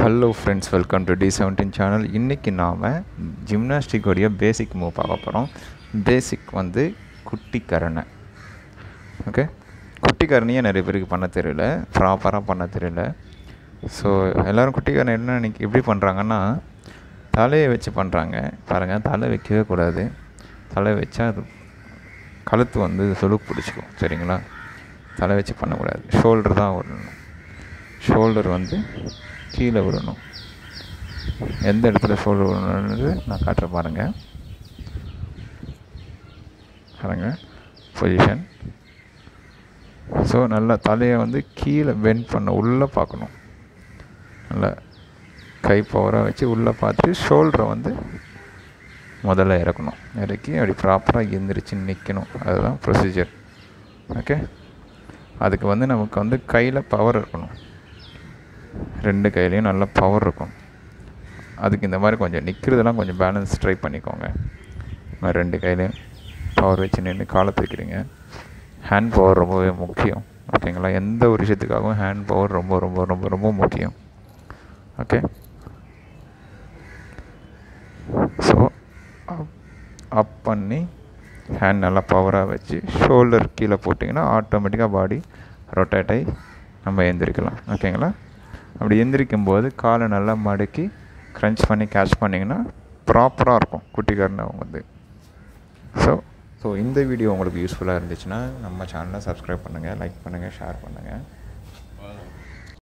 hello friends welcome to T seventeen channel இன்றைக்கி நாம் ஜிம்னாஸ்டிக்கோடைய பேசிக் move பார்க்க போகிறோம் பேசிக் வந்து குட்டி கரணை ஓகே குட்டி கரணையே நிறைய பேருக்கு பண்ண தெரியல ப்ராப்பராக பண்ண தெரியல ஸோ எல்லோரும் குட்டி கரணை என்ன இன்னைக்கு எப்படி பண்ணுறாங்கன்னா தலையை வச்சு பண்ணுறாங்க பாருங்கள் தலை வைக்கவே கூடாது தலை வச்சா அது கழுத்து வந்து சுளுக்கு பிடிச்சிக்கும் சரிங்களா தலை வச்சு பண்ணக்கூடாது ஷோல்டர் தான் விடணும் ஷோல்டர் வந்து கீழே விடணும் எந்த இடத்துல ஷோல்டர் விடணுன்றது நான் காட்டுற பாருங்கள் பாருங்க பொசிஷன் ஸோ நல்லா தலையை வந்து கீழே பெண்ட் பண்ண உள்ளே பார்க்கணும் நல்லா கை பவராக வச்சு உள்ளே பார்த்து ஷோல்டரை வந்து முதல்ல இறக்கணும் இறக்கி அப்படி ப்ராப்பராக எந்திரிச்சு நிற்கணும் அதுதான் ப்ரொசீஜர் ஓகே அதுக்கு வந்து நமக்கு வந்து கையில் பவர் இருக்கணும் ரெண்டு கையிலையும் நல்ல பவர் இருக்கும் அதுக்கு இந்த மாதிரி கொஞ்சம் நிற்கிறதெல்லாம் கொஞ்சம் பேலன்ஸ் ட்ரை பண்ணிக்கோங்க நான் ரெண்டு கையிலையும் பவர் வச்சு நின்று காலை தூக்கிறீங்க ஹேண்ட் பவர் ரொம்பவே முக்கியம் ஓகேங்களா எந்த ஒரு விஷயத்துக்காகவும் ஹேண்ட் பவர் ரொம்ப ரொம்ப ரொம்ப ரொம்ப முக்கியம் ஓகே ஸோ அப் பண்ணி ஹேண்ட் நல்லா பவராக வச்சு ஷோல்டர் கீழே போட்டிங்கன்னா ஆட்டோமேட்டிக்காக பாடி ரொட்டேட் ஆகி நம்ம எந்திரிக்கலாம் ஓகேங்களா அப்படி எந்திரிக்கும் போது காலை நல்லா மடக்கி க்ரன்ச் பண்ணி கேட்ச் பண்ணிங்கன்னா ப்ராப்பராக இருக்கும் குட்டிக்காரன் அவங்க வந்து ஸோ ஸோ இந்த வீடியோ உங்களுக்கு யூஸ்ஃபுல்லாக இருந்துச்சுன்னா நம்ம சேனலை சப்ஸ்கிரைப் பண்ணுங்கள் லைக் பண்ணுங்கள் ஷேர் பண்ணுங்கள்